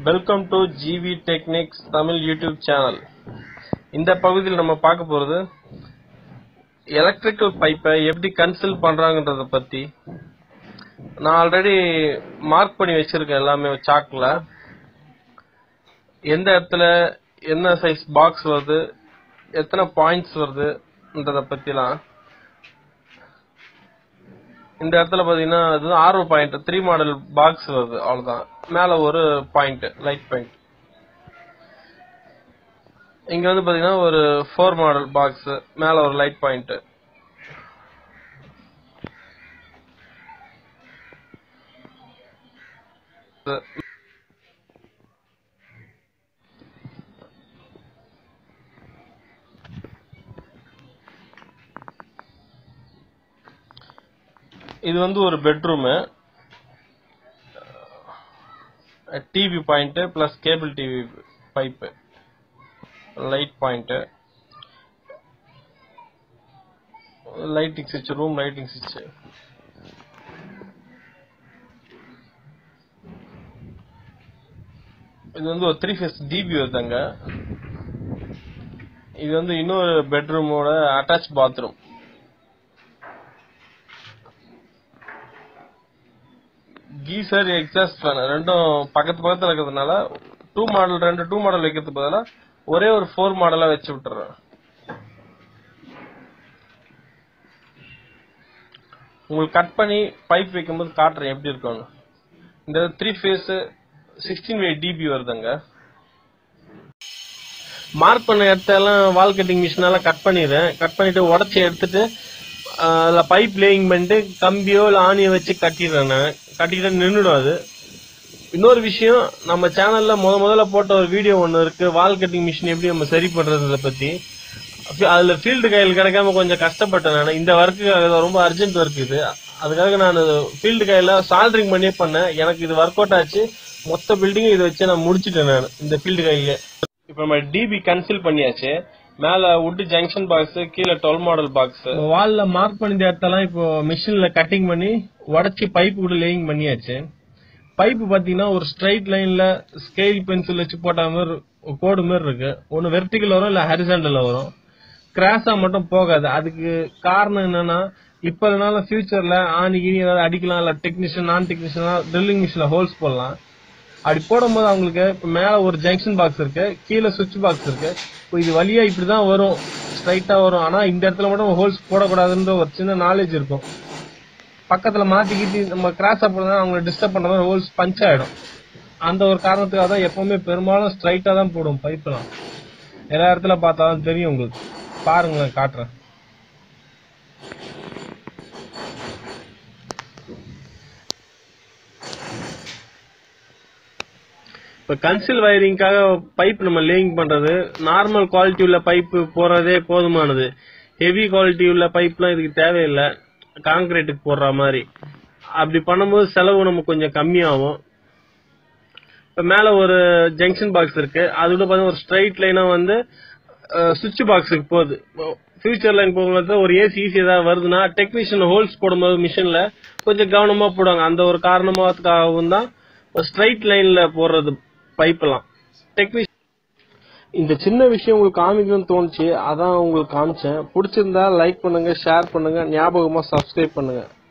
welcome to GV techniques Tamil YouTube channel இந்த பகுதியில் நம்ம பார்க்க போறது எலக்ட்ரிக்கல் பைப்பை எப்படி கன்சில் பண்றாங்கன்றத பத்தி நான் ஆல்ரெடி மார்க் பண்ணி வச்சிருக்கேன் எல்லாமே சாக்ல எந்த இடத்துல என்ன சைஸ் பாக்ஸ் வருது எத்தனை பாயிண்ட்ஸ் வருதுன்றத பத்திலாம் இந்த இடத்துல பாத்தீங்கன்னா அது ஆறு பாயிண்ட் த்ரீ மாடல் பாக்ஸ் வருது அவ்வளவுதான் மேல ஒரு பாயிண்ட் லைட் பாயிண்ட் இங்க வந்து பாத்தீங்கன்னா ஒரு ஃபோர் மாடல் பாக்ஸ் மேல ஒரு லைட் பாயிண்ட் இது வந்து ஒரு bedroom TV point plus cable TV pipe light point lighting சுவிட்ச் ரூம் லைட்டிங் சுவிட்ச் இது வந்து ஒரு த்ரீ ஃபேஸ் டிபி வருதுங்க இது வந்து இன்னொரு பெட்ரூமோட attach bathroom geyser exhaust fan ரெண்டும் பக்கத்து பக்கத்துல இருக்கிறதுனால டூ மாடல் ரெண்டு டூ மாடல் வைக்கிறதுக்கு பதிலா ஒரே ஒரு ஃபோர் மாடலா வச்சு விட்டுறேன் உங்களுக்கு கட் பண்ணி பைப் வைக்கும்போது காட்டுறேன் எப்படி இருக்கும்னு இந்த three phase sixteen way DB வருதுங்க மார்க் பண்ண இடத்தெல்லாம் வால் கட்டிங் மிஷினால கட் பண்ணிடுறேன் கட் பண்ணிட்டு உடச்சி எடுத்துட்டு ஆஹ் அதுல பைப் லேயிங் பண்ணிட்டு கம்பியோ இல்ல ஆணியோ வச்சு கட்டிடுறேன் நான் கட்டிட்டு நின்றுடும் அது இன்னொரு விஷயம் நம்ம சேனல்ல முத முதல்ல போட்ட ஒரு வீடியோ ஒன்னு இருக்கு வால் கட்டிங் மிஷின் எப்படி நம்ம சரி பண்றதை பத்தி அதுல ஃபீல்டு கையில் கிடைக்காம கொஞ்சம் கஷ்டப்பட்டேன் நான் இந்த ஒர்க்கு ரொம்ப அர்ஜென்ட் ஒர்க் இது அதுக்காக நான் ஃபீல்டு கையில சால்டரிங் பண்ணியே பண்ணேன் எனக்கு இது ஒர்க் அவுட் ஆச்சு மொத்த பில்டிங் இதை வச்சு நான் முடிச்சிட்டேன் நான் இந்த ஃபீல்டு கையில இப்ப நம்ம டிபி கன்சில் பண்ணியாச்சு மேல வுட் ஜங்ஷன் பாக்ஸ் கீழே டுவெல் மாடல் பாக்ஸ் வால்ல மார்க் பண்ணி இடத்தெல்லாம் இப்போ மிஷின்ல கட்டிங் பண்ணி உடச்சி பைப் கூட லேயிங் பண்ணியாச்சு பைப் பாத்தீங்கன்னா ஒரு ஸ்ட்ரைட் லைன்ல ஸ்கேல் பென்சில் வச்சு போட்ட மாதிரி ஒரு கோடு மாதிரி இருக்கு ஒன்னு வெர்டிகல் வரும் இல்ல ஹரிசாண்டல் வரும் கிராஸா மட்டும் போகாது அதுக்கு காரணம் என்னன்னா இப்ப இல்லைனாலும் ஃபியூச்சர்ல ஆணி கீனி ஏதாவது அடிக்கலாம் இல்ல டெக்னீஷியன் நான் டெக்னீஷியன் ட்ரில்லிங் மிஷின்ல ஹோல்ஸ் போடலாம் அப்படி போடும்போது அவங்களுக்கு இப்ப மேல ஒரு ஜங்ஷன் பாக்ஸ் இருக்கு கீழே சுவிட்ச் பாக்ஸ் இருக்கு இப்போ இது வழியா இப்படிதான் வரும் ஸ்ட்ரைட்டா வரும் ஆனா இந்த இடத்துல மட்டும் ஹோல்ஸ் போடக்கூடாதுன்ற ஒரு சின்ன நாலேஜ் இருக்கும் பக்கத்துல மாட்டிக்கிட்டு நம்ம கிராஸ் போடுறதா அவங்களை டிஸ்டர்ப் பண்ற மாதிரி ஹோல்ஸ் பஞ்ச் ஆயிடும் அந்த ஒரு காரணத்துக்காக தான் எப்பவுமே பெரும்பாலும் ஸ்ட்ரைட்டா தான் போடும் பைப்லாம் எல்லா இடத்துல பார்த்தாலும் தெரியும் உங்களுக்கு பாருங்க காட்டுறேன் இப்ப கன்சில் வயரிங்காக பைப் நம்ம லேயிங் பண்றது நார்மல் குவாலிட்டி உள்ள பைப் போறதே போதுமானது ஹெவி குவாலிட்டி உள்ள பைப்லாம் இதுக்கு தேவையில்லை காங்கிரீட்டுக்கு போடுற மாதிரி அப்படி பண்ணும்போது செலவு நமக்கு கொஞ்சம் கம்மியாகும் இப்ப மேல ஒரு ஜங்ஷன் பாக்ஸ் இருக்கு அது கூட பாத்தீங்கன்னா ஒரு ஸ்ட்ரைட் லைனா வந்து சுவிட்ச் பாக்ஸுக்கு போகுது ஃபியூச்சர் லைன் போகும்போது ஒரு ஏசி ஈஸி ஏதாவது வருதுன்னா டெக்னீஷியன் ஹோல்ஸ் போடும்போது மிஷின்ல கொஞ்சம் கவனமா போடுவாங்க அந்த ஒரு காரணமாகத்துக்காகவும் தான் ஸ்ட்ரைட் லைன்ல போடுறது பைப் எல்லாம் டெக்னீஷியன் இந்த சின்ன விஷயம் உங்களுக்கு காமிக்கணும்னு தோணுச்சு அதான் உங்களுக்கு காமிச்சேன் பிடிச்சிருந்தா லைக் பண்ணுங்க ஷேர் பண்ணுங்க ஞாபகமா சப்ஸ்கிரைப் பண்ணுங்க